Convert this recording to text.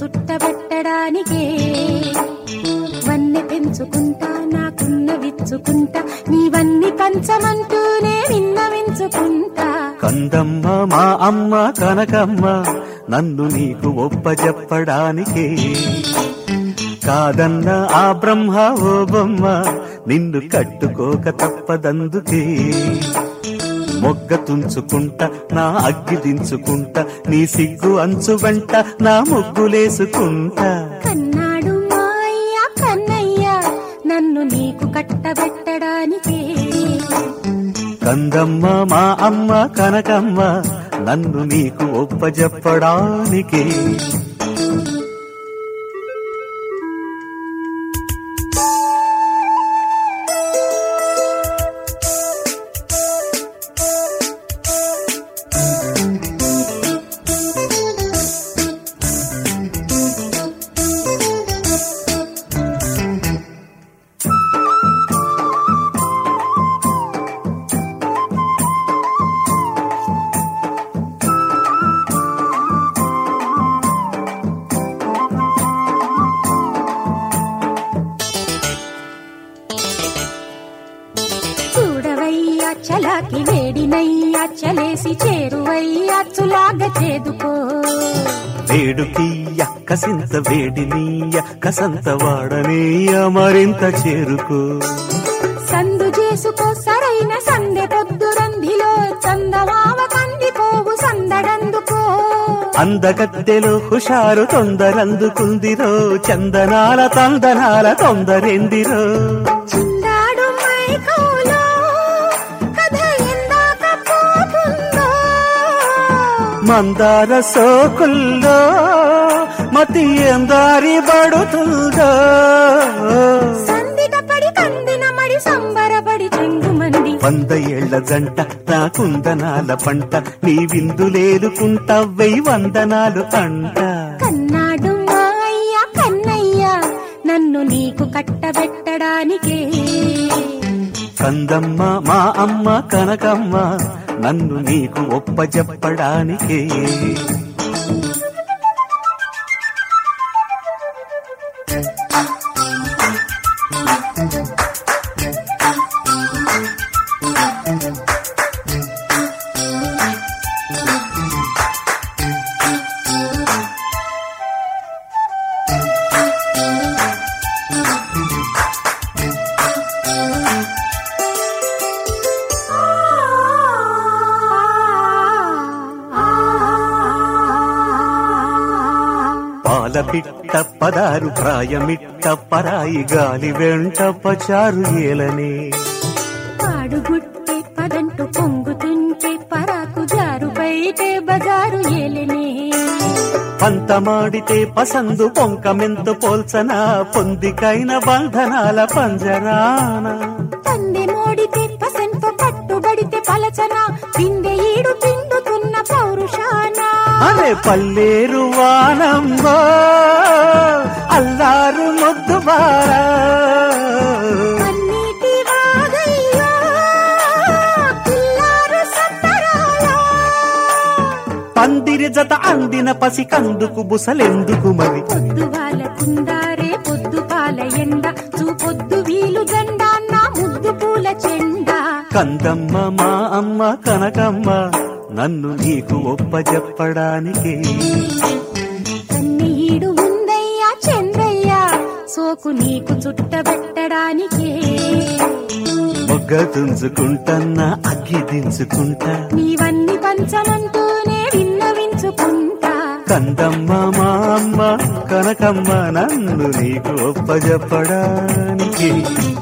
చుట్టబెట్టడానికే వన్నె పెంచుకుంటా నాకున్న విచ్చుకుంటా నీవన్నీ పంచమంటూనే విన్నవించుకుంటా కందమ్మ మా అమ్మ కనకమ్మ నన్ను నీకు ఒప్పజెప్పడానికే కాదన్న ఆ బ్రహ్మ ఓ బొమ్మ నిన్ను కట్టుకోక తప్పదందుకే మొగ్గ తుంచుకుంటా నా అగ్గి దించుకుంటా నీ సిగ్గు అంచు వెంట నా ముగ్గులేసుకుంటా కన్నాడు మా అయ్య కన్నయ్య నన్ను నీకు కట్టబెట్టడానికే కందమ్మ మా అమ్మ కనకమ్మ నన్ను నీకు ఒప్పజెప్పడానికే చూడవయ్యా చలాకి వేడినయ్యా చలేసి చేరువయ్యా చులాగా చేదుకో వేడుకీయ కసింత వేడినీయ కసంత వాడనీయ మరింత చేరుకో సందు చేసుకో సరైన సందె పొద్దు రంధిలో చందమావ కందిపోవు సందడందుకో అందగత్తెలో హుషారు తొందరందుకుందిరో చందనాల తందనాల తొందరెందిరో చిందాడు మైకంలో కథ ఎందాక పోతుందో మందార సోకుల్లో మతి ఎందారి పడుతుందో సందిట పడి కందిన మడి సంబరపడి చెంగుమంది వంద ఏళ్ల జంట నా కుందనాల పంట నీ విందులేలుకుంటా వెయ్యి వందనాలు అంట కన్నాడు మా అయ్య కన్నయ్య నన్ను నీకు కట్టబెట్టడానికే కందమ్మ మా అమ్మ కనకమ్మ నన్ను నీకు ఒప్పజెప్పడానికే పాల పిట్ట పదారు ప్రాయమిట్ట పరాయి గాలి వెంట పచారు ఏలనే పాడుగుట్టే పదంటు పొంగుతుంటే పరాకు జారు బయటే బజారు ఏలనే పంతమాడితే పసందు పొంకమెంతు పోల్చన పొందికైన బంధనాల పంజరాన తందె మోడితే పసంతో పట్టుబడితే పలచన పిందె ఈడు పిండుతున్న పౌరుషాన అనే పల్లేరు వానంబో అల్లారు ముద్దు బారా కన్నీటి వాగయ్యో పిల్లారు సత్తరాల పందిరి జత అందిన పసి కందుకు బుసలెందుకు మరి పొద్దు వాళ్ళ కుందారే పొద్దు పాల ఎండ చూపొద్దు వీలు జెండా నా ముద్దు పూల చెండా కందమ్మ మా అమ్మ కనకమ్మ నన్ను నీకు ఒప్పజెప్పడానికే కన్నీడు ఉందయ్యా చంద్రయ్య సోకు నీకు చుట్టబెట్టడానికే మొగ్గ తుంచుకుంటన్నా అగ్గి దించుకుంటా నీవన్నీ పంచమంటూనే విన్నవించుకుంటా కందమ్మ మా అమ్మ కనకమ్మ నన్ను నీకు ఒప్పజెప్పడానికి